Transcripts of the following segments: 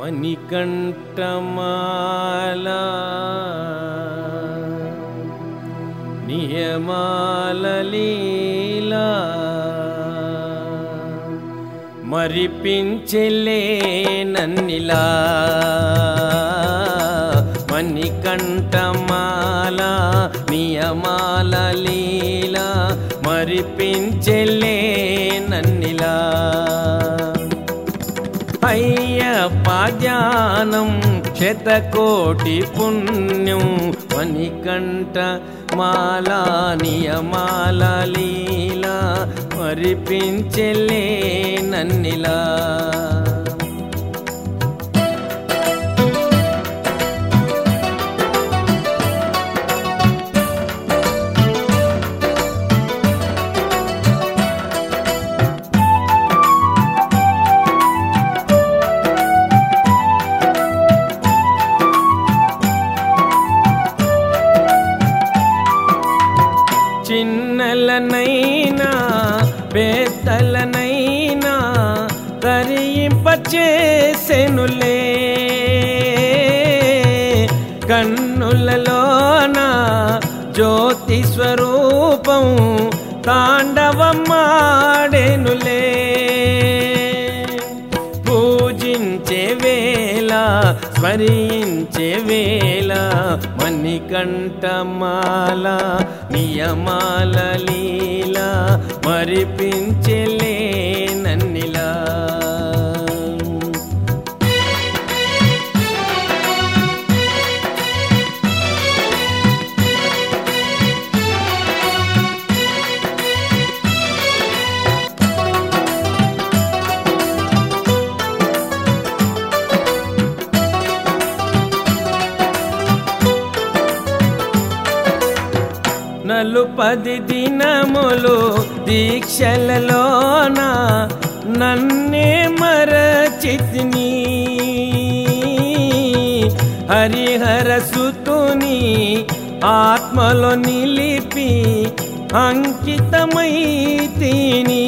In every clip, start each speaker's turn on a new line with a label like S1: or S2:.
S1: మణికంఠమాల నియమాల లీలా మరిపించెలే నన్నిలా మణికంఠమాల నియమాల లీలా మరిపించెలే నన్నిలా అయ్యప్ప ధ్యానం శతకోటి పుణ్యం మణికంఠ మాలా నియమాల లీలా మరిపించెలే నన్నిలా చిన్నలనైనా పెద్దలనైనా తరింపచేసెనులే కన్నులలోన జ్యోతి స్వరూపం తాండవమాడెనులే పూజించే వేళ స్మరించే వేళ మణికంఠమాల నియమాల లీల మరిపించలే నన్నిలా నలుపది దినములు దీక్షలలోన నన్నే మరచితిని హరిహర సుతుని ఆత్మలో నిలిపి అంకితమై తిని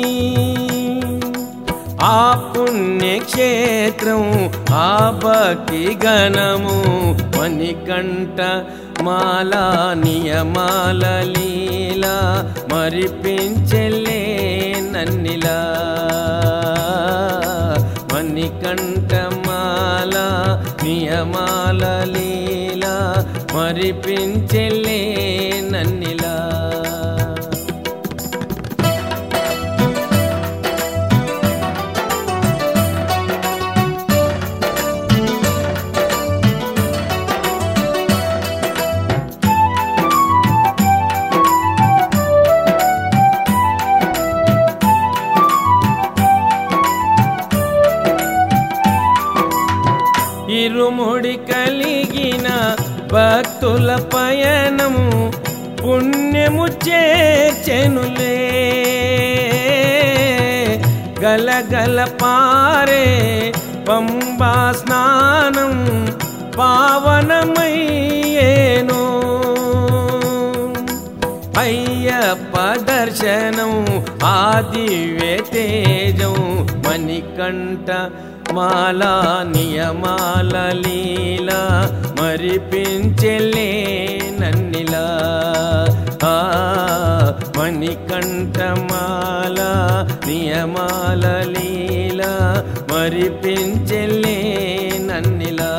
S1: ఆ పుణ్యక్షేత్రం ఆ భక్తి గణము మణికంఠ మాలా నియమాల లీలా మరిపించలే నన్నిలా మణికంఠ మాల నియమాల లీలా మరిపించలే నన్నిలా ఇరుముడి కలిగిన భక్తుల పయనము పుణ్యము చేర్చెనులే గలగల పారే పంబా స్నానం పావనమయ్యేను అయ్యప్ప దర్శనం ఆ దివ్య తేజం మణికంఠ మాలా నియమాల లీలా మరిపించలే నన్నిలా ఆ మణికంఠ మాల నియమాల లీలా మరిపించలే నన్నిలా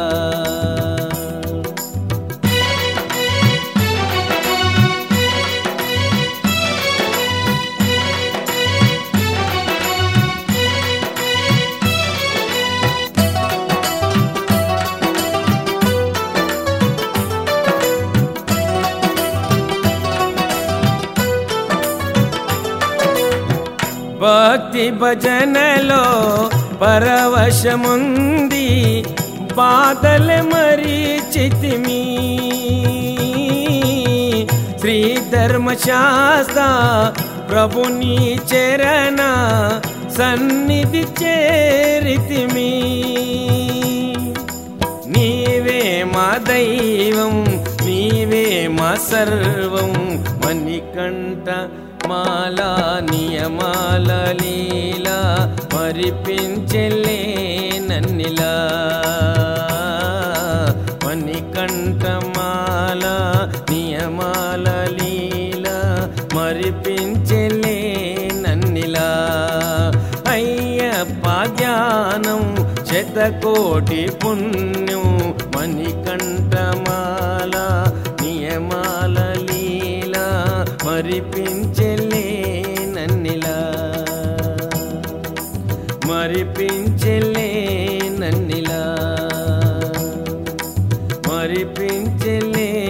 S1: భక్తి భజనలో పరవశముంది బాధల మరీచితిమి శ్రీ ధర్మశాస్త్ర ప్రభుని చరణ సన్నిధి చేరితిమి నీవే మా దైవం నీవే మా సర్వం మణికంఠ మాలా నియమాల లీలా మరిపించలే నన్నిలా మరిపించెలే నన్నిలా అయ్యప్ప జ్ఞానం శతకోటి పుణ్యం మణికంఠమాల నియమాల లీలా మరిపించెలే నన్నిలా మరిపించెలే నన్నిలా మరిపించెలే